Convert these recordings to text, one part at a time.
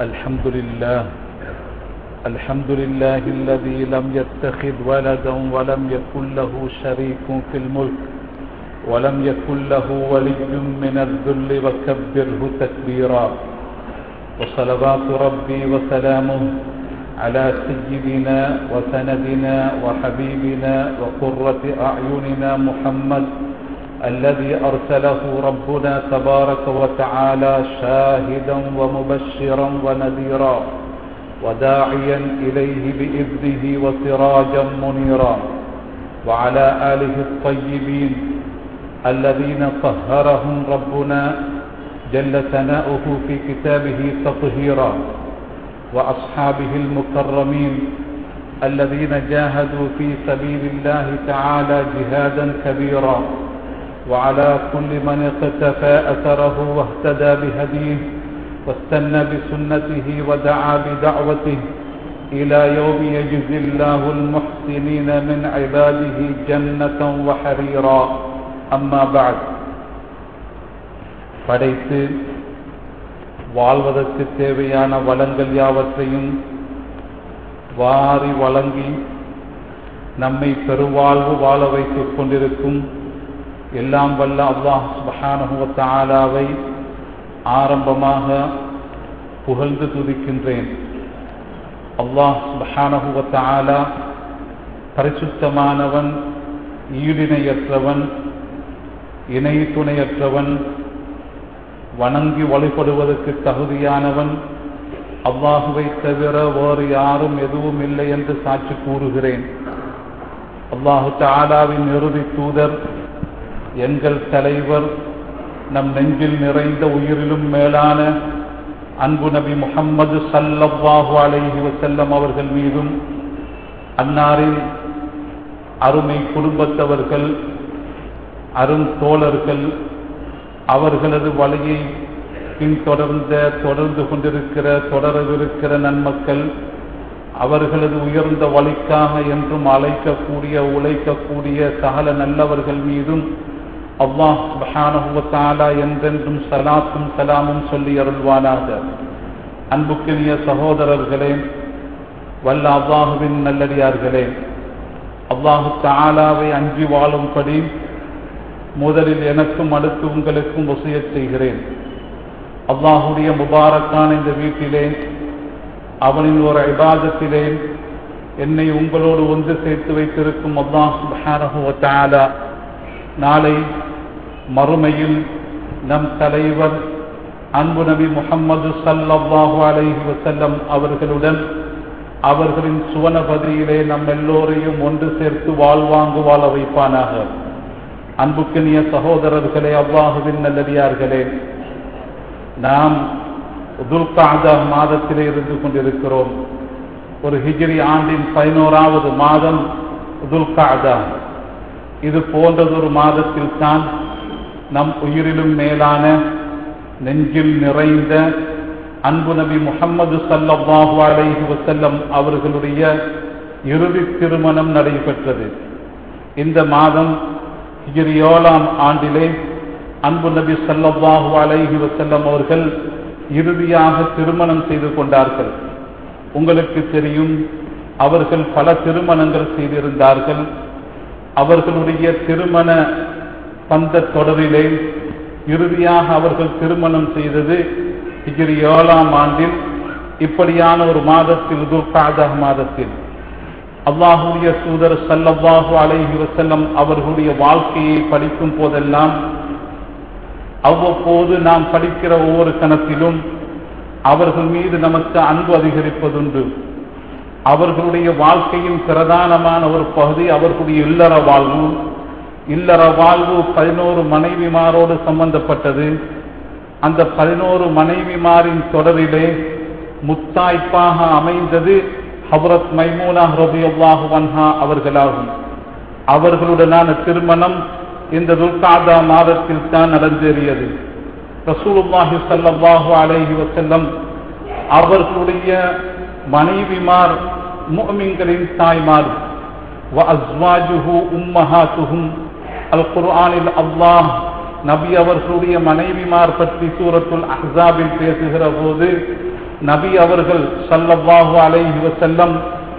الحمد لله الحمد لله الذي لم يتخذ ولدا ولم يكن له شريك في الملك ولم يكن له ولي من الذل وكبره تكبيرا وصلوات ربي وسلامه على سيدنا وسندنا وحبيبنا وقرة أعيننا محمد الذي أرسله ربنا تبارك وتعالى شاهدا ومبشرا ونذيرا وداعيا إليه بإذنه وسراجا منيرا وعلى آله الطيبين الذين طهرهم ربنا جل ثناؤه في كتابه تطهيرا وأصحابه المكرمين الذين جاهدوا في سبيل الله تعالى جهادا كبيرا وعلى كل من اقتفى أثره واهتدى بهديه واستنى بسنته ودعا بدعوته إلى يوم يجزي الله المحسنين من عباده جنة وحريرا أما بعد படைத்து வாழ்வதற்கு தேவையான வளங்கள் யாவற்றையும் வாரி வழங்கி நம்மை பெருவாழ்வு வாழ வைத்துக் கொண்டிருக்கும் எல்லாம் வல்ல அல்லாஹ் சுபஹானுவத்தாலாவை ஆரம்பமாக புகழ்ந்து துதிக்கின்றேன் அல்லாஹ் சுபஹானுவத்தாலா பரிசுத்தமானவன் ஈடிணையற்றவன் இணை துணையற்றவன் வணங்கி வழிபடுவதற்கு தகுதியானவன் அல்லாஹுவை தவிர வேறு யாரும் எதுவும் இல்லை என்று சாட்சி கூறுகிறேன் அல்லாஹு தாலாவின் இறுதி தூதர் எங்கள் தலைவர் நம் நெஞ்சில் நிறைந்த உயிரிலும் மேலான அன்பு நபி முகம்மது சல்லல்லாஹு அலைஹி வசல்லம் அவர்கள் மீதும் அன்னாரின் அருமை குடும்பத்தவர்கள் அரும் தோழர்கள் அவர்களது வழியை பின்தொடர்ந்த தொடர்ந்து கொண்டிருக்கிற தொடரவிருக்கிற நன்மக்கள் அவர்களது உயர்ந்த வழிக்காக என்றும் அழைக்கக்கூடிய உழைக்கக்கூடிய சகல நல்லவர்கள் மீதும் அல்லாஹ் சுபஹானஹுவத்தாலா என்றென்றும் சலாத்தும் சலாமும் சொல்லி அருள்வானாக அன்புக்கினிய சகோதரர்களே வல்ல அல்லாஹுவின் நல்லடியார்களே அல்லாஹு தாலாவை அஞ்சி வாழும்படி முதலில் எனக்கும் அடுத்து உங்களுக்கும் வசிய செய்கிறேன் அல்லாஹுடைய முபாரக்கான இந்த வீட்டிலே அவனின் ஒரு இபாதத்திலே என்னை உங்களோடு ஒன்று சேர்த்து வைத்திருக்கும் அல்லாஹ் நாளை மறுமையில் நம் தலைவர் அன்பு நபி முகம்மது சல்லாஹு அலைஹி வசல்லம் அவர்களுடன் அவர்களின் சுவனபதியிலே நம் எல்லோரையும் ஒன்று சேர்த்து வாழ்வாங்கு வாழ வைப்பானாக அன்புக்கினிய சகோதரர்களே அவ்வாஹுவின் நல்லடியார்களே நாம் துல்காதா மாதத்திலே இருந்து கொண்டிருக்கிறோம் ஒரு ஹிஜ்ரி ஆண்டின் பதினோராவது மாதம் துல்காதா இது போன்றதொரு மாதத்தில் தான் நம் உயிரிலும் மேலான நெஞ்சில் நிறைந்த அன்பு நபி முகம்மது சல்லாஹு அலைஹி வசல்லம் அவர்களுடைய இறுதி திருமணம் நடைபெற்றது இந்த மாதம் ஹிஜ்ரி ஏழாம் ஆண்டிலே அன்பு நபி சல்லாஹு அலைஹி வசல்லம் அவர்கள் இறுதியாக திருமணம் செய்து கொண்டார்கள் உங்களுக்கு தெரியும் அவர்கள் பல திருமணங்கள் செய்திருந்தார்கள் அவர்களுடைய திருமண பந்த தொடரிலே இறுதியாக அவர்கள் திருமணம் செய்தது ஹிஜ்ரி ஏழாம் ஆண்டில் இப்படியான ஒரு மாதத்தில் துர்காதா மாதத்தில் அல்லாஹுடைய தூதர் சல்லல்லாஹு அலைஹி வசல்லம் அவர்களுடைய வாழ்க்கையை படிக்கும் போதெல்லாம் அவ்வப்போது நாம் படிக்கிற ஒவ்வொரு கணத்திலும் அவர்கள் மீது நமக்கு அன்பு அதிகரிப்பதுண்டு அவர்களுடைய வாழ்க்கையின் பிரதானமான ஒரு பகுதி அவர்களுடைய இல்லற வாழ்வு இல்லற வாழ்வு பதினோரு மனைவிமாரோடு சம்பந்தப்பட்டது அந்த பதினோரு மனைவிமாரின் தொடரிலே முத்தாய்ப்பாக அமைந்தது ஹபரத் மைமூனா ரபியுல்லாஹு வன்ஹா அவர்களாகும் அவர்களுடனான திருமணம் இந்த துல்காதா மாதத்தில் தான் நடந்தேறியது ரசூலுல்லாஹி சல்லாஹு அலைஹி வசல்லம் அவர்களுடைய மனைவிமார் முஹ்மின்களின் தாய்மார் வஅஸ்வாஜுஹு உம்மஹாத்துஹும் அல் குர்ஆனில் அல்லாஹ் நபி அவர்களுடைய மனைவிமார் பற்றி சூரத்துல் அஹ்ஸாபில் பேசுகிற போது நபி அவர்கள் ஸல்லல்லாஹு அலைஹி வஸல்லம்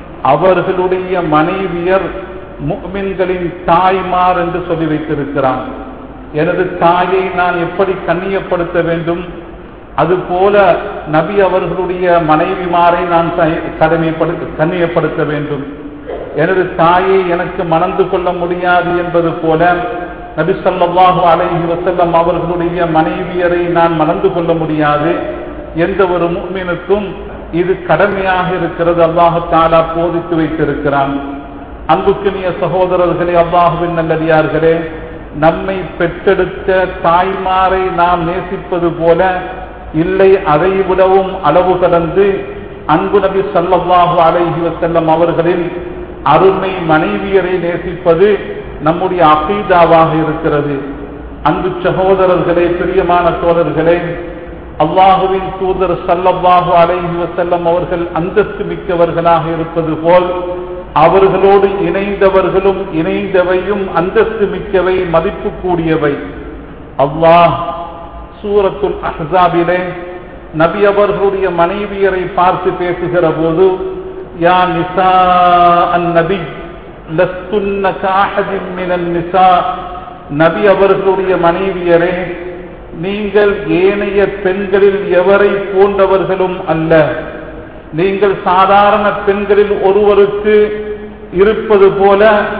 அவர்களுடைய மனைவியர் முக்மின்களின் தாய்மார் என்று சொல்லி வைத்திருக்கிறான் எனது தாயை நான் எப்படி கண்ணியப்படுத்த வேண்டும் அதுபோல நபி அவர்களுடைய மனைவிமாரை நான் த- கடமைப்படுத்த கண்ணியப்படுத்த வேண்டும் எனது தாயை எனக்கு மணந்து கொள்ள முடியாது என்பது போல நபி ஸல்லல்லாஹு அலைஹி வஸல்லம் அவர்களுடைய மனைவியரை நான் மணந்து கொள்ள முடியாது எந்த ஒரு முஃமினுக்கும் இது கடமையாக இருக்கிறது அல்லாஹ் தாலா போதித்து வைத்திருக்கிறான் அன்புக்குரிய சகோதரர்களே அல்லாஹுவின் நல்லடியார்களே நம்மை பெற்றெடுத்த தாய்மாரை நாம் நேசிப்பது போல இல்லை அதை விடவும் அளவு கடந்து அன்பு நபி ஸல்லல்லாஹு அலைஹி வஸல்லம் அவர்களின் அருமை மனைவியரை நேசிப்பது நம்முடைய அகீதாவாக இருக்கிறது அன்பு சகோதரர்களே பிரியமான தோழர்களே அல்லாஹுவின் தூதர் ஸல்லல்லாஹு அலைஹி வஸல்லம் அவர்கள் அந்தஸ்து மிக்கவர்களாக இருப்பது போல் அவர்களோடு இணைந்தவர்களும் இணைந்தவையும் அந்தஸ்து மிக்கவை மதிப்பு கூடியவை அல்லாஹ் சூரத்துல் அஹ்ஸாபிலே நபி அவர்களுடைய மனைவியரை பார்த்து பேசுகிற போது யா நிசா அன் நபி லஸ்துன்ன காஹதின் மினன் நிசா நபி அவர்களுடைய மனைவியரே நீங்கள் ஏனைய பெண்களில் எவரை போன்றவர்களும் அல்ல நீங்கள் சாதாரண பெண்களில் ஒருவருக்கு இருப்பது போல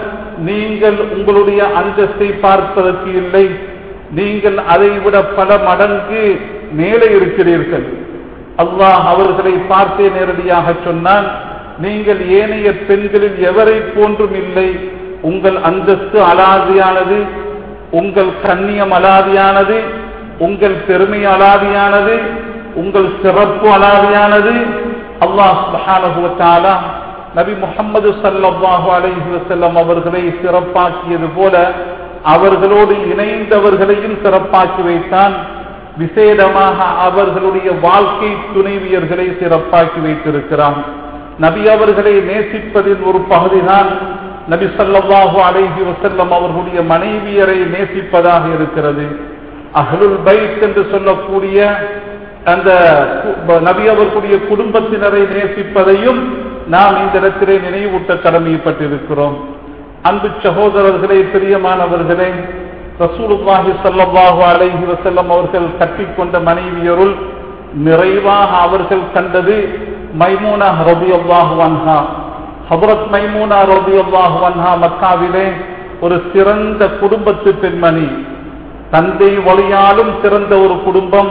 நீங்கள் உங்களுடைய அந்தஸ்தை பார்ப்பதற்கு இல்லை நீங்கள் அதைவிட பல மடங்கு மேலே இருக்கிறீர்கள் அல்லாஹ் அவர்களை பார்த்தே நேரடியாக சொன்னான் நீங்கள் ஏனைய பெண்களில் எவரை போன்றும் இல்லை உங்கள் அந்தஸ்து அலாதியானது உங்கள் கண்ணியம் அலாதியானது உங்கள் பெருமை அலாதியானது உங்கள் சிறப்பு அலாதியானது அல்லாஹ் சுப்ஹானஹு வ தஆலா நபி முஹம்மது ஸல்லல்லாஹு அலைஹி வஸல்லம் அவர்களை சிறப்பாக்கியது போல அவர்களோடு இணைந்தவர்களையும் சிறப்பாக்கி வைத்தான் விசேடமாக அவர்களுடைய வாழ்க்கை துணைவியர்களை சிறப்பாக்கி வைத்திருக்கிறான் நபி அவர்களை நேசிப்பதின் ஒரு பகுதிதான் நபி ஸல்லல்லாஹு அலைஹி வஸல்லம் அவர்களுடைய மனைவியரை நேசிப்பதாக இருக்கிறது அஹ்லுல் பைத் என்று சொல்லக்கூடிய அந்த கு- நபி அவர்களுடைய குடும்பத்தினரை நேசிப்பதையும் நாம் இந்த இடத்திலே நினைவூட்ட கடமைப்பட்டிருக்கிறோம் அன்பு சகோதரர்களே பிரியமானவர்களே ரசூலுல்லாஹி ஸல்லல்லாஹு அலைஹி வஸல்லம் அவர்கள் கட்டிக்கொண்ட மனைவியருள் நிறைவாக அவர்கள் கண்டது மைமூனா ரபியல்லாஹு அன்ஹா ஹபரத் மைமூனா ரபியல்லாஹு அன்ஹா மக்காவிலே ஒரு சிறந்த குடும்பத்து பெண்மணி தந்தை வழியாலும் சிறந்த ஒரு குடும்பம்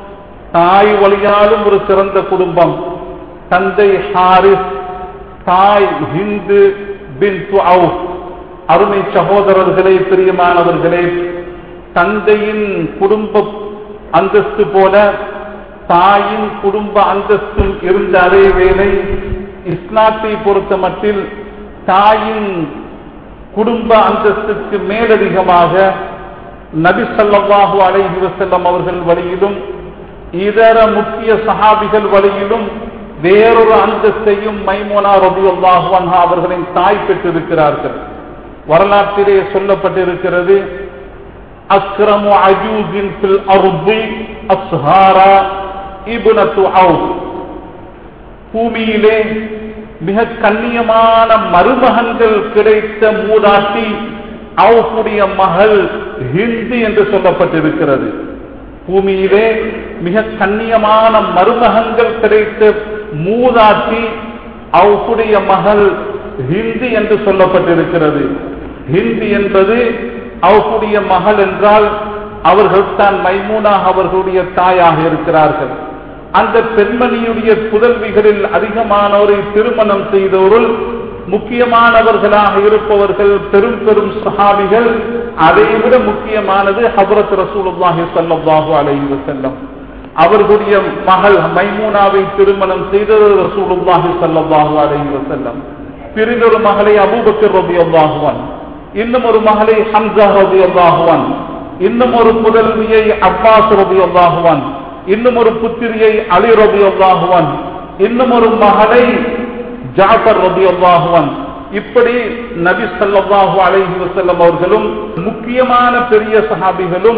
தாய் வழியாலும் ஒரு சிறந்த குடும்பம் தந்தை ஹாரிஸ் தாய் ஹிந்து பின் அவுஃப் அருமை சகோதரர்களே பிரியமானவர்களே தந்தையின் குடும்ப அந்தஸ்து போல தாயின் குடும்ப அந்தஸ்தும் இருந்த அதே வேளை இஸ்லாத்தை பொறுத்த மட்டில் தாயின் குடும்ப அந்தஸ்துக்கு மேலதிகமாக நபி ஸல்லல்லாஹு அலைஹி வஸல்லம் அவர்கள் வழியிலும் இதர முக்கிய சஹாபிகள் வழியிலும் வேறொரு அந்தஸ்தையும் மைமோனா ரபியுல்லாஹு அன்ஹா அவர்களின் தாய் பெற்றிருக்கிறார்கள் வரலாற்றிலே சொல்லப்பட்டிருக்கிறது அக்ரமு அஜூசின் ஃபில் அர்தி அஸ்ஹாரா இப்னத்து அவுஃப் பூமியிலே மிக கண்ணியமான மருமகன்கள் கிடைத்த மூதாட்டி அவுடைய மகள் ஹிந்தி என்று சொல்லப்பட்டிருக்கிறது பூமியிலே மிக கண்ணியமான மருமகன்கள் கிடைத்த மூதாட்டி அவுடைய மகள் ஹிந்தி என்று சொல்லப்பட்டிருக்கிறது ஹிந்தி என்பது அவர்களுடைய மகள் என்றால் அவர்கள் தான் மைமூனா அவர்களுடைய தாயாக இருக்கிறார்கள் அந்த பெண்மணியுடைய புதல்விகளில் அதிகமானோரை திருமணம் செய்தவருள் முக்கியமானவர்களாக இருப்பவர்கள் பெரும் பெரும் சஹாபிகள் அதைவிட முக்கியமானது ஹபரத் ரசூலுல்லாஹி ஸல்லல்லாஹு அலைஹி வஸல்லம் அவர்களுடைய மகள் மைமூனாவை திருமணம் செய்தது ரசூலுல்லாஹி ஸல்லல்லாஹு அலைஹி வஸல்லம் பிரிதொரு மகளை அபூபக்கர் ரலியல்லாஹு அன்ஹு இன்னும் ஒரு மகளை ஹம்சா ரலியல்லாஹு அன்ஹு இன்னும் ஒரு புதல்வியை அப்பாஸ் ரலியல்லாஹு அன்ஹு இன்னும் ஒரு புத்திரியை அலி ரலியல்லாஹு அன்ஹு இன்னும் ஒரு மகளை ஜாஃபர் ரலியல்லாஹு அன்ஹு இப்படி நபி ஸல்லல்லாஹு அலைஹி வஸல்லம் அவர்களும் முக்கியமான பெரிய சஹாபிகளும்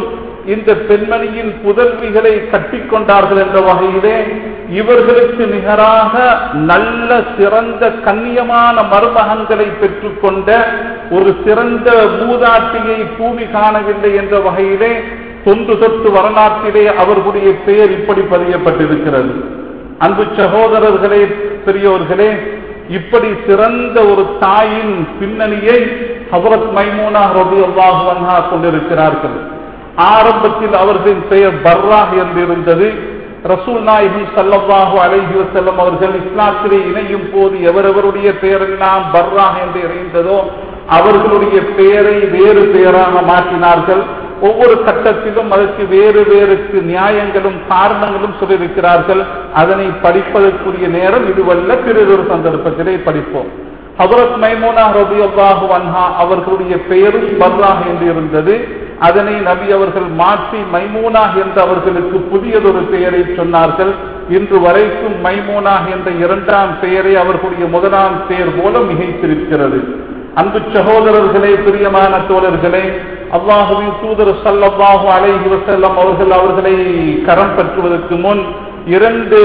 இந்த பெண்மணியின் புதல்விகளை கட்டிக்கொண்டார்கள் என்ற வகையிலே இவர்களுக்கு நிகராக நல்ல சிறந்த கண்ணியமான மருமகன்களை பெற்றுக்கொண்ட ஒரு சிறந்த மூதாட்டியை பூமி காணவில்லை என்ற வகையிலே தொன்று தொட்டு வரலாற்றிலே அவர்களுடைய பெயர் இப்படி பதியப்பட்டிருக்கிறது அன்பு சகோதரர்களே பெரியோர்களே இப்படி சிறந்த ஒரு தாயின் பின்னணியை ஹசரத் மைமூனா ரபி அல்லாஹு கொண்டிருக்கிறார்கள் ஆரம்பத்தில் அவர்களின் பெயர் பர்ரா என்று இருந்தது ரசூல் நாயகம் சல்லல்லாஹு அலைஹி வஸல்லம் அவர்கள் இஸ்லாத்திலே இணையும் போது எவரவருடைய பெயரெல்லாம் பர்ரா என்று இணைந்ததோ அவர்களுடைய பெயரை வேறு பெயராக மாற்றினார்கள் ஒவ்வொரு கட்டத்திலும் அதற்கு வேறு வேறுக்கு நியாயங்களும் காரணங்களும் சொல்லியிருக்கிறார்கள் அதனை படிப்பதற்குரிய நேரம் இதுவல்ல பிறதொரு சந்தர்ப்பத்திலே படிப்போம் ஹபரத் மைமோனா ரபி அல்லாஹு அன்ஹா அவர்களுடைய பெயரும் பர்ராக என்று இருந்தது அதனை நபி அவர்கள் மாற்றி மைமூனா என்ற அவர்களுக்கு புதியதொரு பெயரை சொன்னார்கள் இன்று வரைக்கும் மைமூனா என்ற இரண்டாம் பெயரை அவர்களுடைய முதலாம் பெயர் போல மிகைத்திருக்கிறது அன்பு சகோதரர்களே பிரியமான தோழர்களே அல்லாஹுவின் தூதர் சல்லல்லாஹு அலைஹி வஸல்லம் அவர்கள் அவர்களை கரம் பற்றுவதற்கு முன் இரண்டு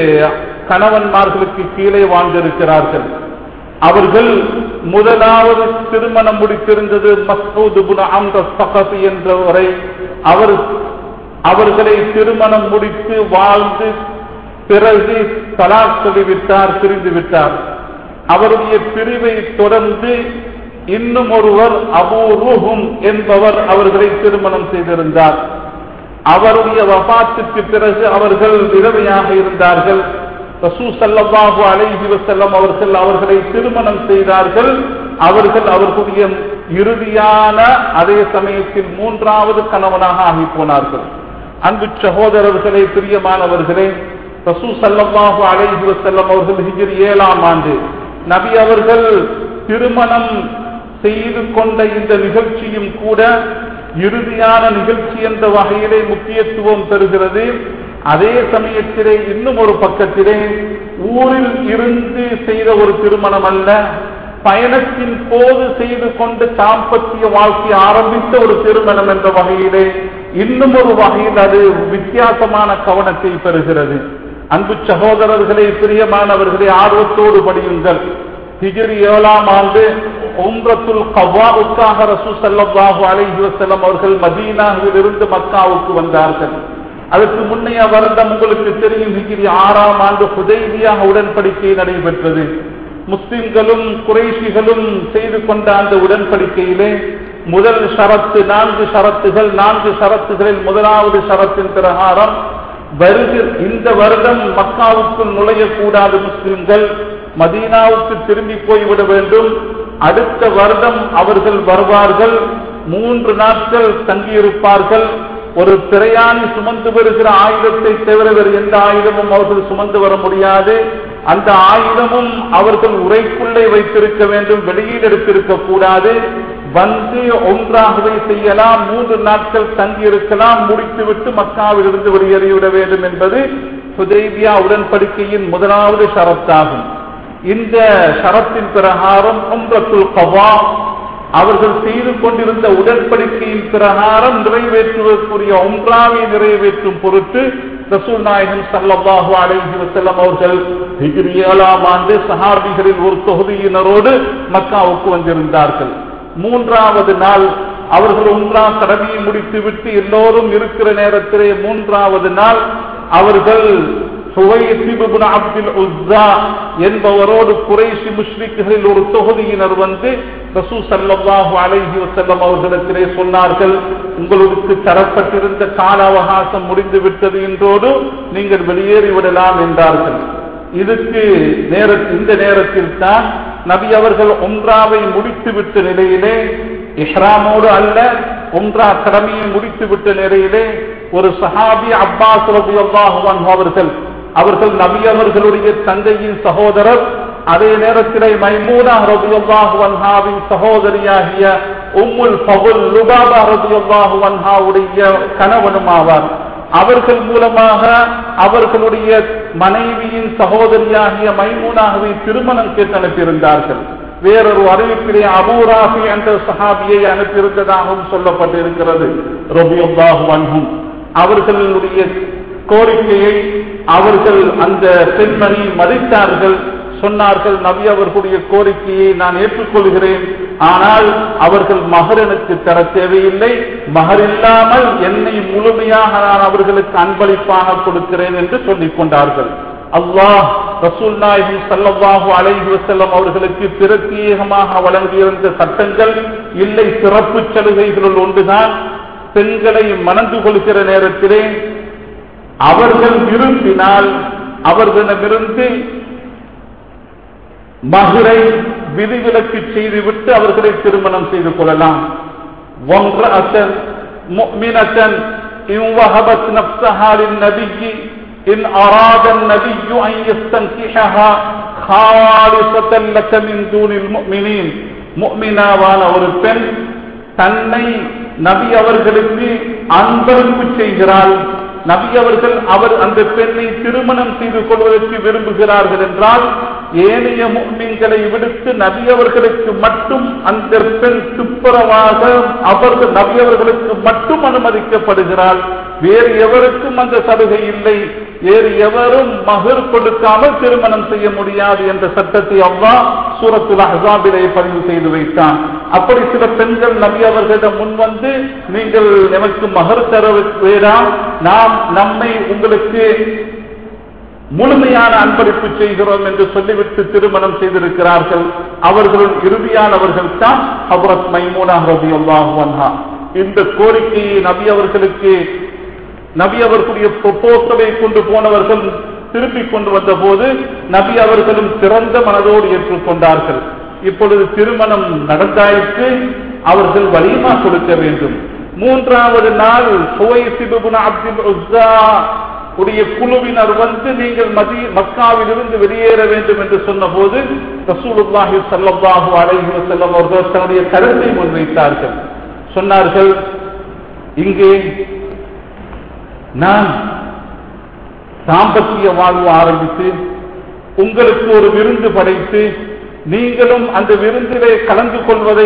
கணவன்மார்களுக்கு கீழே வாழ்ந்திருக்கிறார்கள் அவர்கள் முதலாவது திருமணம் முடித்திருந்தது மசூத் அம்ரஸ்தகத் என்றவரை அவர் அவர்களை திருமணம் முடித்து வாழ்ந்து பிறகு தலாக் சொல்லிவிட்டார் பிரிந்து விட்டார் அவருடைய பிரிவை தொடர்ந்து இன்னும் ஒருவர் அபூருகும் என்பவர் அவர்களை திருமணம் செய்திருந்தார் அவருடைய வபாத்துக்கு பிறகு அவர்கள் விதவையாக இருந்தார்கள் ரசூ சல்லல்லாஹு அலைஹி வஸல்லம் அவர்கள் அவர்களை திருமணம் செய்தார்கள் அவர்கள் அவர்களுடைய இறுதியான அதே சமயத்தில் மூன்றாவது கணவனாக ஆகி போனார்கள் அன்பு சகோதரர்களே பிரியமானவர்களே ரசூ சல்லல்லாஹு அலைஹி வஸல்லம் அவர்கள் ஹிஜ்ரி ஏழாம் ஆண்டு நபி அவர்கள் திருமணம் செய்து கொண்ட இந்த நிகழ்ச்சியும் கூட இறுதியான நிகழ்ச்சி என்ற வகையிலே முக்கியத்துவம் பெறுகிறது அதே சமயத்திலே இன்னும் ஒரு பக்கத்திலே ஊரில் இருந்து செய்த ஒரு திருமணம் அல்ல பயணத்தின் போது செய்து கொண்டு தாம்பத்திய வாழ்க்கை ஆரம்பித்த ஒரு திருமணம் என்ற வகையிலே இன்னும் ஒரு வகையில் அது வித்தியாசமான கவனத்தை பெறுகிறது அன்பு சகோதரர்களே பிரியமானவர்களே ஆர்வத்தோடு படியுங்கள் ஹிஜிரி ஏழாம் ஆண்டு உம்ரத்துல் கவ்வாவுக்காக ரசூ சல்லாஹூ அலைஹி வஸல்லம் அவர்கள் மதீனாவில் இருந்து மக்காவுக்கு வந்தார்கள் அதற்கு முன்னைய வருடம் உங்களுக்கு தெரியும் ஹிஜிரி ஆறாம் ஆண்டு ஹுதைபியாக உடன்படிக்கை நடைபெற்றது முஸ்லிம்களும் குறைஷிகளும் செய்து கொண்ட அந்த உடன்படிக்கையிலே முதல் ஷரத்து நான்கு ஷரத்துகள் நான்கு ஷரத்துகளில் முதலாவது ஷரத்தின் பிரகாரம் வருகிற இந்த வருடம் மக்காவுக்குள் நுழையக்கூடாது முஸ்லிம்கள் மதீனாவுக்கு திரும்பி போய்விட வேண்டும் அடுத்த வருடம் அவர்கள் வருவார்கள் மூன்று நாட்கள் தங்கியிருப்பார்கள் ஒரு பிரயாணி சுமந்து வருகிற ஆயுதத்தை தவிர வேறு எந்த ஆயுதமும் அவர்கள் சுமந்து வர முடியாது அந்த ஆயுதமும் அவர்கள் உரைக்குள்ளே வைத்திருக்க வேண்டும் வெளியில் எடுத்திருக்க கூடாது வந்து ஒன்றாகவே செய்யலாம் மூன்று நாட்கள் தங்கி இருக்கலாம் முடித்துவிட்டு மக்காவில் இருந்து வெளியேறிவிட வேண்டும் என்பது சுதேவியா உடன்படிக்கையின் முதலாவது ஷரத்தாகும் இந்த ஷரத்தின் பிரகாரம் உம்ரத்துல் கவா அவர்கள் செய்து கொண்டிருந்த உடன்படிக்கையின் பிரகாரம் நிறைவேற்றுவதற்குரிய ஒன்றாவை நிறைவேற்றும் பொருட்டு ரசூல் நாயகம் சல்லல்லாஹு அலைஹி வஸல்லம் அவர்கள் ஹிஜ்ரி ஏழாம் ஆண்டு சஹாபிகளில் ஒரு தொகுதியினரோடு மக்காவுக்கு வந்திருந்தார்கள் மூன்றாவது நாள் அவர்கள் ஒன்றா கடமையை முடித்துவிட்டு எல்லோரும் இருக்கிற நேரத்திலே மூன்றாவது நாள் அவர்கள் அப்துல் உஸ்ஸா என்பவரோடு குறைசி முஷ்ரிக்குகளில் ஒரு தொகுதியினர் வந்து ரசூ சல்லாஹூ அலைஹி வசல்லம் அவர்களிடத்திலே சொன்னார்கள் உங்களுக்கு தரப்பட்டிருந்த கால அவகாசம் முடிந்து விட்டது என்றோடு நீங்கள் வெளியேறிவிடலாம் என்றார்கள் இதுக்கு நேர இந்த நேரத்தில் தான் நபி அவர்கள் ஒன்றாவை முடித்துவிட்ட நிலையிலே இஹ்ராமோடு அல்ல ஒன்றா கடமையை முடித்துவிட்ட நிலையிலே ஒரு சஹாபி அப்பாஸ் ரபி அல்லாஹுவான் அவர்கள் அவர்கள் நபி அவர்களுடைய தந்தையின் சகோதரர் அதே நேரத்திலே மைமூனா ரபியுல்லாஹு வன்ஹாவின் சகோதரியாகிய உம்முல் ஃபகுல் லுபாபா ரபியுல்லாஹு வன்ஹாவுடைய கணவனும் ஆவார் அவர்கள் மூலமாக அவர்களுடைய மனைவியின் சகோதரியாகிய மைமூனாகவே திருமணம் கேட்டு அனுப்பியிருந்தார்கள் வேறொரு அறிவிப்பிலே அபூராசி என்ற சஹாபியை அனுப்பியிருந்ததாகவும் சொல்லப்பட்டிருக்கிறது ரபியுல்லாஹு அன்ஹும் அவர்களுடைய கோரிக்கையை அவர்கள் அந்த பெண்மணி மதித்தார்கள் சொன்னார்கள் நபி அவர்களுடைய கோரிக்கையை நான் ஏற்றுக்கொள்கிறேன் ஆனால் அவர்கள் மகர் எனக்கு தர தேவையில்லை மகர் இல்லாமல் என்னை முழுமையாக நான் அவர்களுக்கு அன்பளிப்பாக கொடுக்கிறேன் என்று சொல்லிக் கொண்டார்கள் அல்லாஹ் ரசூல் நாயகம் சல்லல்லாஹு அலைஹி வஸல்லம் அவர்களுக்கு பிரத்யேகமாக வழங்கியிருந்த சட்டங்கள் இல்லை சிறப்பு சலுகைகளுள் ஒன்றுதான் பெண்களை மணந்து கொள்கிற நேரத்திலே அவர்கள் விரும்பினால் அவர்களிடமிருந்து மகுரை விதிவிலக்கு செய்துவிட்டு அவர்களை திருமணம் செய்து கொள்ளலாம் ஒன்று அசன் முக்மினத்தன் இவ்வஹபத் நப்சஹாலின் நபிக்கு இன் அராதன் நபியு அன் யஸ்தன்கிஹஹா காலிசத்தன் லக்க மின் தூனில் முக்மினீன் முக்மினாவான ஒரு பெண் தன்னை நபி அவர்களுக்கு அன்பளிப்பு செய்கிறாள் நபி அவர்கள் அவர் அந்த பெண்ணை திருமணம் செய்து கொள்வதற்கு விரும்புகிறார்கள் என்றால் ஏனைய முக்மீன்களை விடுத்து நபி அவர்களுக்கு மட்டும் அந்த பெண் துப்புரவாக அவர்கள் நபி அவர்களுக்கு மட்டும் அனுமதிக்கப்படுகிறாள் வேறு எவருக்கும் அந்த சலுகை இல்லை வேறு எவரும் மகர் கொடுக்காமல் திருமணம் செய்ய முடியாது என்ற சட்டத்தை அவ்வா சூரத்துல் அஹாபிலே பதிவு செய்து வைத்தான் அப்படி சில பெண்கள் நபி அவர்களிடம் முன்வந்து நீங்கள் எனக்கு மகர் தர வேண்டாம் நாம் நம்மை உங்களுக்கு முழுமையான அன்பளிப்பு செய்கிறோம் என்று சொல்லிவிட்டு திருமணம் செய்திருக்கிறார்கள் அவர்களுள் இறுதியானவர்கள் தான் ஹபரத் மைமூனா ரபி அல்லாஹா இந்த கோரிக்கையை நபி அவர்களுக்கு நபி அவர்களுடைய ப்ரொபோசலை கொண்டு போனவர்கள் திருப்பி கொண்டு வந்த போது நபி அவர்களும் சிறந்த மனதோடு ஏற்றுக்கொண்டார்கள் இப்பொழுது திருமணம் நடந்தாயிற்று அவர்கள் வலிமா கொடுக்க வேண்டும் மூன்றாவது நாள் சுவைசிபுன அப்துல் உஸ்ஸா உடைய குழுவினர் வந்து நீங்கள் மதி மக்காவிலிருந்து வெளியேற வேண்டும் என்று சொன்னபோது ரசூலுல்லாஹி ஸல்லல்லாஹு அலைஹி வஸல்லம் அவர்கள் தன்னுடைய கருத்தை முன்வைத்தார்கள் சொன்னார்கள் இங்கே நான் சாம்பத்திய வாழ்வு ஆரம்பித்து உங்களுக்கு ஒரு விருந்து படைத்து நீங்களும் அந்த விருந்திலே கலந்து கொள்வதை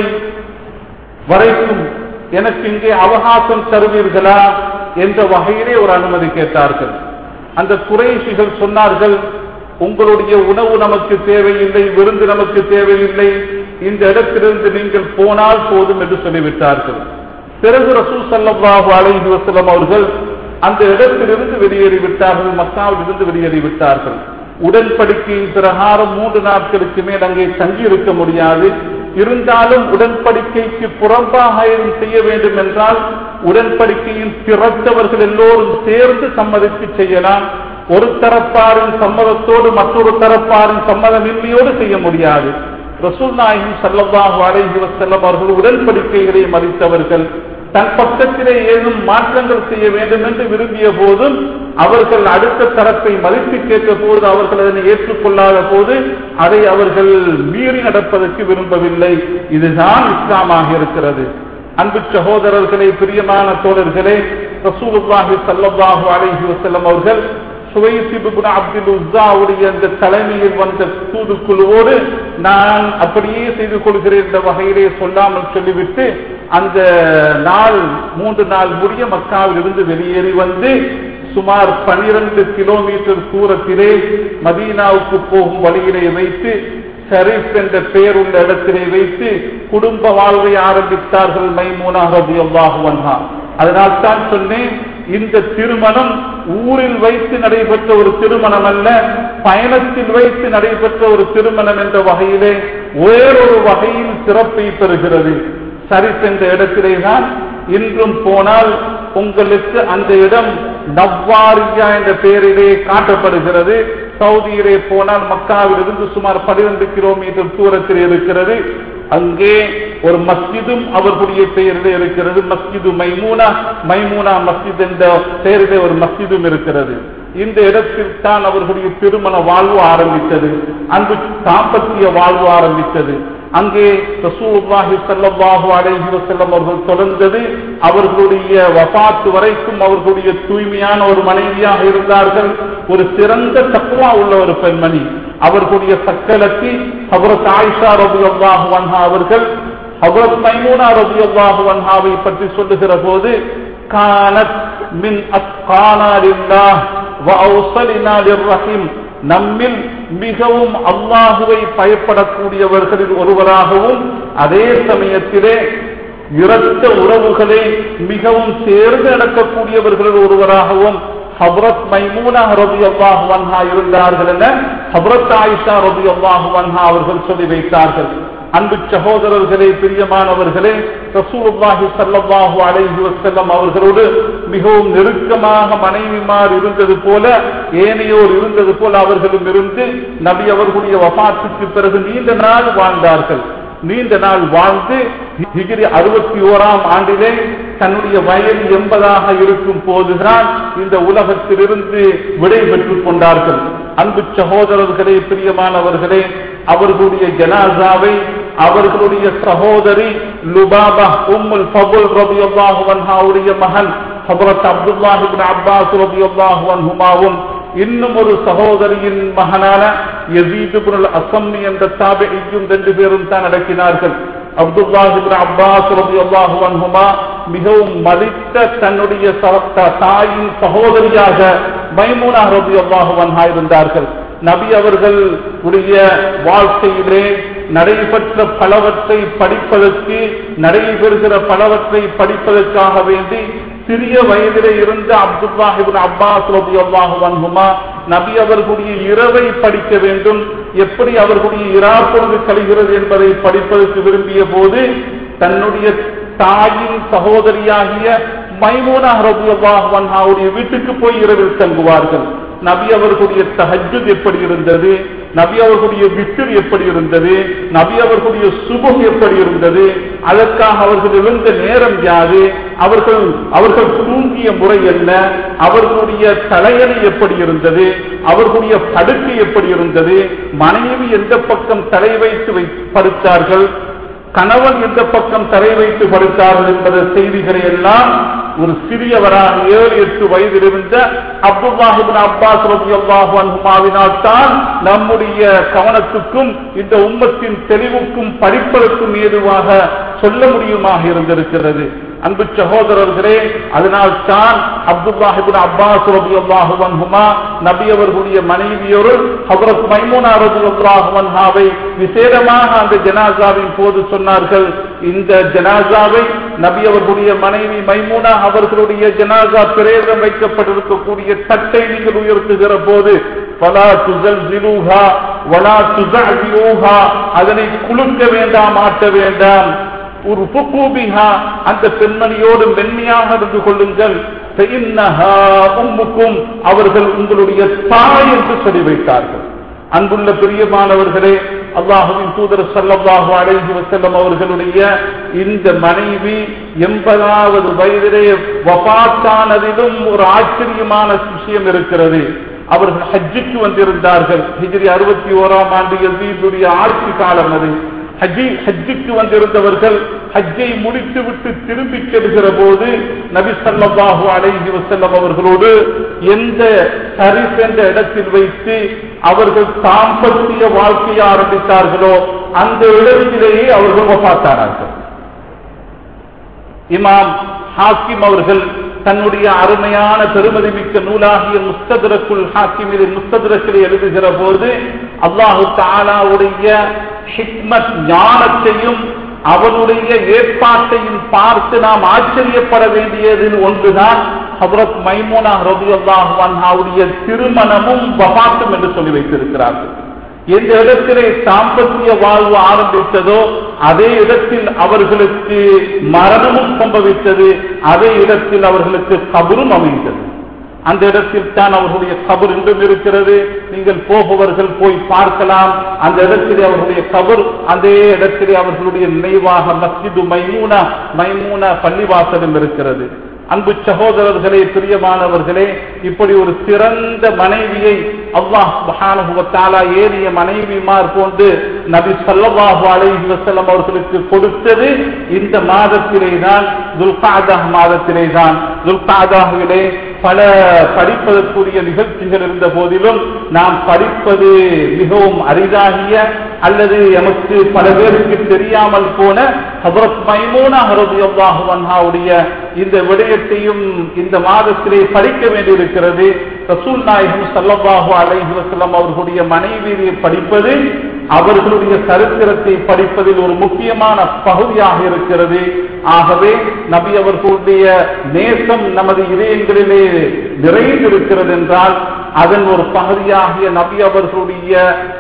வரைக்கும் எனக்கு இங்கே அவகாசம் தருவீர்களா என்ற வகையிலே ஒரு அனுமதி கேட்டார்கள் அந்த குறைஷிகள் சொன்னார்கள் உங்களுடைய உணவு நமக்கு தேவையில்லை விருந்து நமக்கு தேவையில்லை இந்த இடத்திலிருந்து நீங்கள் போனால் போதும் என்று சொல்லிவிட்டார்கள் பிறகு ரசூ சல்லாஹு அலைஹி வசலம் அவர்கள் அந்த இடத்திலிருந்து வெளியேறிவிட்டார்கள் மக்காவில் இருந்து வெளியேறிவிட்டார்கள் உடன்படிக்கையின் பிரகாரம் மூன்று நாட்களுக்கு மேல் அங்கே தங்கி இருக்க முடியாது இருந்தாலும் உடன்படிக்கைக்கு புறம்பாக எதுவும் செய்ய வேண்டும் என்றால் உடன்படிக்கையில் பிறத்தவர்கள் எல்லோரும் சேர்ந்து சம்மதித்து செய்யலாம் ஒரு தரப்பாரின் சம்மதத்தோடு மற்றொரு தரப்பாரின் சம்மதமின்மையோடு செய்ய முடியாது ரசூல் நாயகம் சல்லல்லாஹு அலைஹி வஸல்லம் அவர்கள் உடன்படிக்கைகளை மதித்தவர்கள் தன் பக்கத்திலே ஏதும் மாற்றங்கள் செய்ய வேண்டும் என்று விரும்பிய போதும் அவர்கள் அடுத்த தரப்பை மதித்து கேட்ட போது அவர்கள் அதனை ஏற்றுக்கொள்ளாத போது அதை அவர்கள் மீறி நடப்பதற்கு விரும்பவில்லை இதுதான் இஸ்லாமாக இருக்கிறது அன்பு சகோதரர்களே பிரியமான தோழர்களே ரசூலுல்லாஹி ஸல்லல்லாஹு அலைஹி வஸல்லம் அவர்கள் சுவைசிபுன் அப்துல் உஸ்ஸாவுடைய அந்த தலைமையில் வந்த தூதுக்குழுவோடு நான் அப்படியே செய்து கொள்கிறேன் என்ற வகையிலே சொல்லாமல் சொல்லிவிட்டு அந்த நாள் மூன்று நாள் முடிய மக்காவில் இருந்து வெளியேறி வந்து சுமார் பனிரெண்டு கிலோமீட்டர் தூரத்திலே மதீனாவுக்கு போகும் வழியிலே வைத்து ஷரீப் என்ற பெயர் உள்ள இடத்திலே வைத்து குடும்ப வாழ்வை ஆரம்பித்தார்கள் மைமூனா ரபி அல்லாஹுவன்ஹா அதனால் தான் சொன்னேன் இந்த திருமணம் ஊரில் வைத்து நடைபெற்ற ஒரு திருமணம் அல்ல பயணத்தில் வைத்து நடைபெற்ற ஒரு திருமணம் என்ற வகையிலே வேறொரு வகையில் சிறப்பை பெறுகிறது சரி சென்ற இடத்திலே தான் இன்றும் போனால் உங்களுக்கு அந்த இடம் நவ்வாரியா என்ற பெயரிலே காட்டப்படுகிறது சவுதியிலே போனால் மக்காவிலிருந்து சுமார் பனிரெண்டு கிலோமீட்டர் தூரத்தில் இருக்கிறது அங்கே ஒரு மஸ்ஜிதும் அவர்களுடைய பெயரிலே இருக்கிறது மஸ்ஜிது மைமூனா மைமூனா மஸ்ஜித் என்ற பெயரிலே ஒரு மஸ்ஜிதும் இருக்கிறது இந்த இடத்தில் தான் அவர்களுடைய திருமண வாழ்வு ஆரம்பித்தது அங்கு தாம்பத்திய வாழ்வு ஆரம்பித்தது அங்கே ரசூலுல்லாஹி ஸல்லல்லாஹு அலைஹி வஸல்லம் அவர்கள் தொடர்ந்தது அவர்களுடைய வஃபாத் வரைக்கும் அவர்களுடைய தூய்மையான ஒரு மனைவியாக இருந்தார்கள் ஒரு சிறந்த தக்குவா உள்ள ஒரு பெண்மணி அவர்களுடைய சக்கலத்தி ஹபரத் ஆயிஷா ரபி அல்லாஹு அன்ஹா அவர்கள் ஹபரத் மைமூனா ரபி அல்லாஹு அன்ஹாவை பற்றி சொல்லுகிற போது கானத் மின் அஸ்கானா லில்லாஹ் வ அவுசலினா லிர்ரஹீம் நம்மில் மிகவும் அல்லாஹுவை பயப்படக்கூடியவர்களில் ஒருவராகவும் அதே சமயத்திலே இரத்த உறவுகளை மிகவும் சேர்ந்து நடக்கக்கூடியவர்களில் ஒருவராகவும் ஹபரத் மைமூனா ரபி அல்லாஹு வன்ஹா இருந்தார்கள் என ஹபரத் ஆயிஷா ரபி அல்லாஹு வன்ஹா அவர்கள் சொல்லி வைத்தார்கள் அன்பு சகோதரர்களே பிரியமானவர்களே ரசூலுல்லாஹி ஸல்லல்லாஹு அலைஹி வஸல்லம் அவர்களோடு மிகவும் நெருக்கமாக மனைவிமார் இருந்தது போல ஏனையோர் இருந்தது போல அவர்களும் இருந்து நபி அவர்களுடைய வஃபாத்துக்கு பிறகு நீண்ட நாள் வாழ்ந்தார்கள் நீண்ட நாள் வாழ்ந்து ஹிஜ்ரி அறுபத்தி ஓராம் ஆண்டிலே தன்னுடைய வயது எண்பதாக இருக்கும் போதுதான் இந்த உலகத்திலிருந்து விடை பெற்றுக் கொண்டார்கள் அன்பு சகோதரர்களே பிரியமானவர்களே அவர்களுடைய ஜனாசாவை அவர்களுடைய சகோதரி லுபாபா உம்முல் ஃபபுல் ரபியல்லாஹு அன்ஹாவுடைய மகன் ஹபரத் அப்துல்லாஹ் இப்னு அப்பாஸ் ரபியல்லாஹு அன்ஹுமாவும் இன்னும் ஒரு சகோதரியின் மகனான யசீத் இப்னுல் அசம்மி என்ற தாபியும் ரெண்டு பேரும் தான் அடக்கினார்கள் அப்துல்லாஹ் இப்னு அப்பாஸ் ரலியல்லாஹு அன்ஹுமா மிகவும் மதித்த தன்னுடைய ச- தாயின் சகோதரியாக மைமூனா ரலியல்லாஹு அன்ஹா இருந்தார்கள் நபி அவர்கள் உடைய வாழ்க்கையிலே நடைபெற்ற பலவற்றை படிப்பதற்கு நடைபெறுகிற பலவற்றை படிப்பதற்காக வேண்டி சிறிய வயதிலே இருந்த அப்துல்லாஹிபின் அப்பாஸ் ரலியல்லாஹு அன்ஹுமா நபி அவர்களுடைய இரவை படிக்க வேண்டும் எப்படி அவர்களுடைய இரா பொழுது கழிகிறது என்பதை படிப்பதற்கு விரும்பிய போது தன்னுடைய தாயின் சகோதரியாகிய மைமூனா ரலியல்லாஹு அன்ஹாவுடைய வீட்டுக்கு போய் இரவில் தங்குவார்கள் நபி அவர்களுடைய தஹஜ்ஜுத் எப்படி இருந்தது நபி அவர்களுடைய வித்திர் எப்படி இருந்தது நபி அவர்களுடைய சுபம் எப்படி இருந்தது அதற்காக அவர்கள் இருந்த நேரம் யாது அவர்கள் அவர்கள் தூங்கிய முறை என்ன அவர்களுடைய தலையணை எப்படி இருந்தது அவர்களுடைய படுக்கை எப்படி இருந்தது மனைவி எந்த பக்கம் தலை வைத்து வை- படுத்தார்கள் கணவன் எந்த பக்கம் தலை வைத்து படுத்தார்கள் என்பத செய்திகளை எல்லாம் ஒரு சிறியவராக ஏழு எட்டு வயதில் இருந்த அப்துல்லாஹிபின் அப்பாஸ் ரலியல்லாஹு அன்ஹுமாவினால் தான் நம்முடைய கவனத்துக்கும் இந்த உம்மத்தின் தெளிவுக்கும் படிப்பதற்கும் ஏதுவாக சொல்ல முடியுமாக இருந்திருக்கிறது அன்பு சகோதரர்களே அதனால் தான் அப்துல்லாஹிபின் அப்பாஸ் ரலியல்லாஹு அன்ஹுமா நபி அவர்களுடைய மனைவியோடு ஹஜ்ரத் மைமூனா ரலியல்லாஹு அன்ஹாவை விசேடமாக அந்த ஜனாசாவின் போது சொன்னார்கள் இந்த ஜனாசாவை நபி அவர்களுடைய மனைவி மைமூனா அவர்களுடைய ஜனாசா பிரேதம் வைக்கப்பட்டிருக்கக்கூடிய தட்டை நீங்கள் உயர்த்துகிற போது பலா துசல் வலா துசூஹா அதனை குலுக்க வேண்டாம் ஆட்ட வேண்டாம் ஒரு புக்கூபிஹா அந்த பெண்மணியோடு மென்மையாக இருந்து கொள்ளுங்கள் ஃபஇன்னஹா உம்முக்கும் அவர்கள் உங்களுடைய தாய் என்று சொல்லி வைத்தார்கள் அன்புள்ள பிரியமானவர்களே அல்லாஹுவின் தூதர் ஸல்லல்லாஹு அலைஹி வஸல்லம் அவர்களுடைய இந்த மனைவி எண்பதாவது வயதிலே வபாத்தானதிலும் ஒரு ஆச்சரியமான விஷயம் இருக்கிறது அவர்கள் ஹஜ்ஜுக்கு வந்திருந்தார்கள் ஹிஜ்ரி அறுபத்தி ஓராம் ஆண்டு யசீதுடைய ஆட்சி காலம் அது ஹஜ்ஜி ஹஜ்ஜுக்கு வந்திருந்தவர்கள் ஹஜ்ஜை முடித்துவிட்டு திரும்பி செல்கிற போது நபி ஸல்லல்லாஹு அலைஹி வஸல்லம் அவர்களோடு எந்த சரிஸ் என்ற இடத்தில் வைத்து அவர்கள் தாம்பத்திய வாழ்க்கையை ஆரம்பித்தார்களோ அந்த இடத்திலேயே அவர்கள் வஃபாத்தானார்கள் இமாம் ஹாக்கிம் அவர்கள் தன்னுடைய அருமையான பெருமதி மிக்க நூலாகிய முஸ்ததரக்குள் ஹாக்கிமில் முஸ்ததரக்கில் எழுதுகிற போது அல்லாஹு தாலாவுடைய ஹிக்மத் ஞானத்தையும் அவனுடைய ஏற்பாட்டையும் பார்த்து நாம் ஆச்சரியப்பட வேண்டியதில் ஒன்றுதான் ஹபரத் மைமூனா ரபி அல்லாஹுடைய திருமணமும் வபாத்தும் என்று சொல்லி வைத்திருக்கிறார்கள் எந்த இடத்திலே தாம்பத்திய வாழ்வு ஆரம்பித்ததோ அதே இடத்தில் அவர்களுக்கு மரணமும் சம்பவித்தது அதே இடத்தில் அவர்களுக்கு கபரும் அமைந்தது அந்த இடத்தில் தான் அவர்களுடைய கபர் இன்றும் இருக்கிறது நீங்கள் போபவர்கள் போய் பார்க்கலாம் அந்த இடத்திலே அவர்களுடைய கபர் அதே இடத்திலே அவர்களுடைய நினைவாக மஸ்ஜிது மைமூனா மைமூனா பள்ளிவாசலும் இருக்கிறது அன்பு சகோதரர்களே பிரியமானவர்களே இப்படி ஒரு சிறந்த மனைவியை அல்லாஹ் சுப்ஹானஹு வ தஆலா ஏறிய மனைவிமார் போன்று நபி ஸல்லல்லாஹு அலைஹி வஸல்லம் அவர்களுக்கு கொடுத்தது இந்த மாதத்திலே தான் துல்காதா மாதத்திலே தான் துல்காதாவிலே பல படிப்பதற்குரிய நிகழ்ச்சிகள் இருந்த போதிலும் நாம் படிப்பது மிகவும் அரிதாகிய அல்லது எமக்கு பல பேருக்கு தெரியாமல் போன ஹபரத் மைமூனா ஹரதியல்லாஹு அன்ஹாவுடைய இந்த விடயத்தையும் இந்த மாதத்திலே படிக்க வேண்டியிருக்கிறது ரசூல் நாயகம் சல்லல்லாஹு அலைஹி வஸல்லம் அவர்களுடைய மனைவியை படிப்பது அவர்களுடைய சரித்திரத்தை படிப்பதில் ஒரு முக்கியமான பகுதியாக இருக்கிறது ஆகவே நபி அவர்களுடைய நேசம் நமது இதயங்களிலே நிறைந்திருக்கிறது என்றால் அதன் ஒரு பகுதியாகிய நபி அவர்களுடைய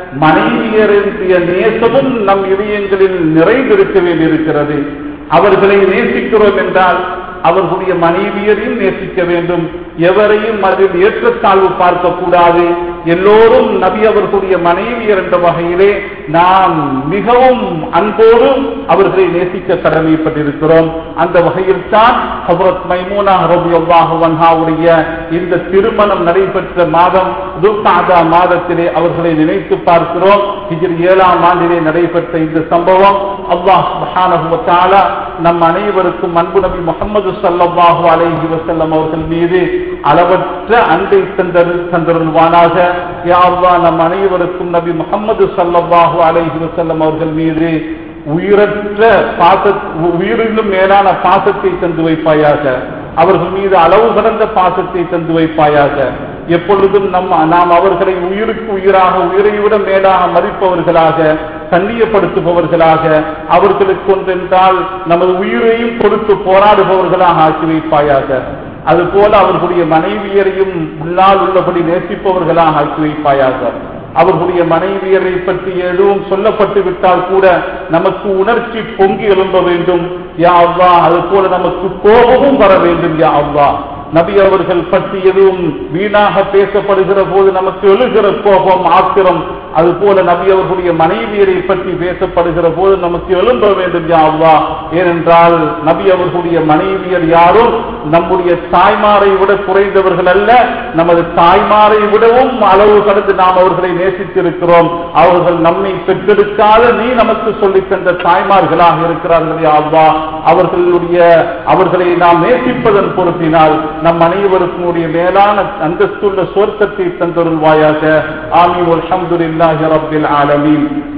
மனைவியருடைய நேசமும் நம் இதயங்களில் நிறைந்திருக்க வேண்டியிருக்கிறது அவர்களை நேசிக்கிறோம் என்றால் அவர்களுடைய மனைவியரையும் நேசிக்க வேண்டும் எவரையும் அதில் ஏற்றத்தாழ்வு பார்க்கக்கூடாது எல்லோரும் நபி அவர்களுடைய மனைவியர் என்ற வகையிலே நாம் மிகவும் அன்போடு அவர்களை நேசிக்க கடமைப்பட்டிருக்கிறோம் அந்த வகையில் தான் ஹபரத் மைமூனா ரபி வன்ஹாவுடைய இந்த திருமணம் நடைபெற்ற மாதம் துல்காதா மாதத்திலே அவர்களை நினைத்து பார்க்கிறோம் இதில் ஏழாம் ஆண்டிலே நடைபெற்ற இந்த சம்பவம் அல்லாஹ் சுப்ஹானஹு வ தஆலா நம் அனைவருக்கும் அன்பு நபி முகமது ஸல்லல்லாஹு அலைஹி வஸல்லம் அவர்கள் மீது அளவற்ற அன்பை தந்தரு தந்தருள்வானாக யா அல்லாஹ் நம் அனைவருக்கும் நபி முகமது ஸல்லல்லாஹு அலைஹி வஸல்லம் அவர்கள் மீது உயிரற்ற பாச உயிரிலும் மேலான பாசத்தை தந்து வைப்பாயாக அவர்கள் மீது அளவு கடந்த பாசத்தை தந்து வைப்பாயாக எப்பொழுதும் நம் நாம் அவர்களை உயிருக்கு உயிராக உயிரை விட மேலாக மதிப்பவர்களாக கண்ணியப்படுத்துபவர்களாக அவர்களுக்கு ஒன்றென்றால் நமது உயிரையும் கொடுத்து போராடுபவர்களாக ஆக்கி வைப்பாயாக அதுபோல அவர்களுடைய மனைவியரையும் உள்ளால் உள்ளபடி நேசிப்பவர்களாக ஆக்கி வைப்பாயாக அவர்களுடைய மனைவியரை பற்றி எதுவும் சொல்லப்பட்டு விட்டால் கூட நமக்கு உணர்ச்சி பொங்கி எழும்ப வேண்டும் யா அவ்வா அது போல நமக்கு கோபமும் வர வேண்டும் யா அவ்வா நபி அவர்கள் பற்றி எதுவும் வீணாக பேசப்படுகிற போது நமக்கு எழுகிற கோபம் ஆத்திரம் அது போல நபி அவர்களுடைய மனைவியரை பற்றி பேசப்படுகிற போது நமக்கு எழும்ப வேண்டும் யா அவ்வா ஏனென்றால் நபி அவர்களுடைய மனைவியர் யாரும் நம்முடைய தாய்மாரை விட குறைந்தவர்கள் அல்ல நமது தாய்மாரை விடவும் அளவு கடந்து நாம் அவர்களை நேசித்திருக்கிறோம் அவர்கள் நம்மை பெற்றெடுக்காத நீ நமக்கு சொல்லித் தந்த தாய்மார்களாக இருக்கிறார்கள் யா அவ்வா அவர்களுடைய அவர்களை நாம் நேசிப்பதன் பொருட்டினால் நம் அனைவருக்கும் உடைய மேலான அந்தஸ்துள்ள சொர்க்கத்தை தந்தருள்வாயாக ஆமீன் அல்ஹம்துலில்லாஹி ரப்பில் ஆலமீன்